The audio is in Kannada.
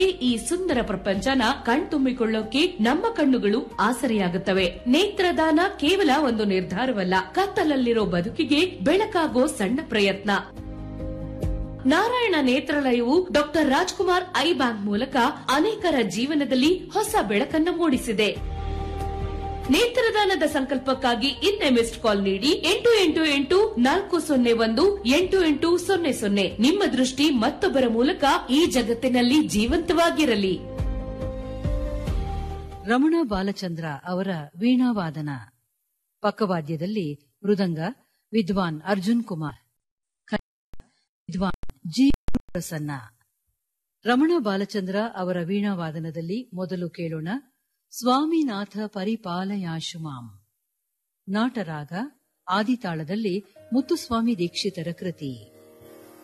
ಈ ಸುಂದರ ಪ್ರಪಂಚನ ಕಣ್ತುಂಬಿಕೊಳ್ಳೋಕೆ ನಮ್ಮ ಕಣ್ಣುಗಳು ಆಸರೆಯಾಗುತ್ತವೆ ನೇತ್ರದಾನ ಕೇವಲ ಒಂದು ನಿರ್ಧಾರವಲ್ಲ ಕತ್ತಲಲ್ಲಿರೋ ಬದುಕಿಗೆ ಬೆಳಕಾಗೋ ಸಣ್ಣ ಪ್ರಯತ್ನ ನಾರಾಯಣ ನೇತ್ರಾಲಯವು ಡಾಕ್ಟರ್ ರಾಜ್ಕುಮಾರ್ ಐ ಬ್ಯಾಂಕ್ ಮೂಲಕ ಅನೇಕರ ಜೀವನದಲ್ಲಿ ಹೊಸ ಬೆಳಕನ್ನ ಮೂಡಿಸಿದೆ ನೇತ್ರದಾನದ ಸಂಕಲ್ಪಕ್ಕಾಗಿ ಇಂದೇ ಮಿಸ್ಡ್ ಕಾಲ್ ನೀಡಿ ಎಂಟು ಎಂಟು ಎಂಟು ನಾಲ್ಕು ಸೊನ್ನೆ ಒಂದು ಎಂಟು ಎಂಟು ಸೊನ್ನೆ ಸೊನ್ನೆ ನಿಮ್ಮ ದೃಷ್ಟಿ ಮತ್ತೊಬ್ಬರ ಮೂಲಕ ಈ ಜಗತ್ತಿನಲ್ಲಿ ಜೀವಂತವಾಗಿರಲಿ ರಮಣ ಬಾಲಚಂದ್ರ ಅವರ ವೀಣಾವಾದನ ಪಕ್ಕವಾದ್ಯದಲ್ಲಿ ಮೃದಂಗ ವಿದ್ವಾನ್ ಅರ್ಜುನ್ ಕುಮಾರ್ ಖಂಡಿತ ವಿದ್ವಾನ್ ಜಿ ಪ್ರಸನ್ನ ರಮಣ ಬಾಲಚಂದ್ರ ಅವರ ವೀಣಾವಾದನದಲ್ಲಿ ಮೊದಲು ಕೇಳೋಣ ಸ್ವಾಮಿನಾಥ ಪರಿಪಾಲಯಾಶು ಮಾಂ ನಾಟರಾಗ ಆದಿತಾಳದಲ್ಲಿ ಮುತ್ತುಸ್ವಾಮಿ ದೀಕ್ಷಿತರ ಕೃತಿ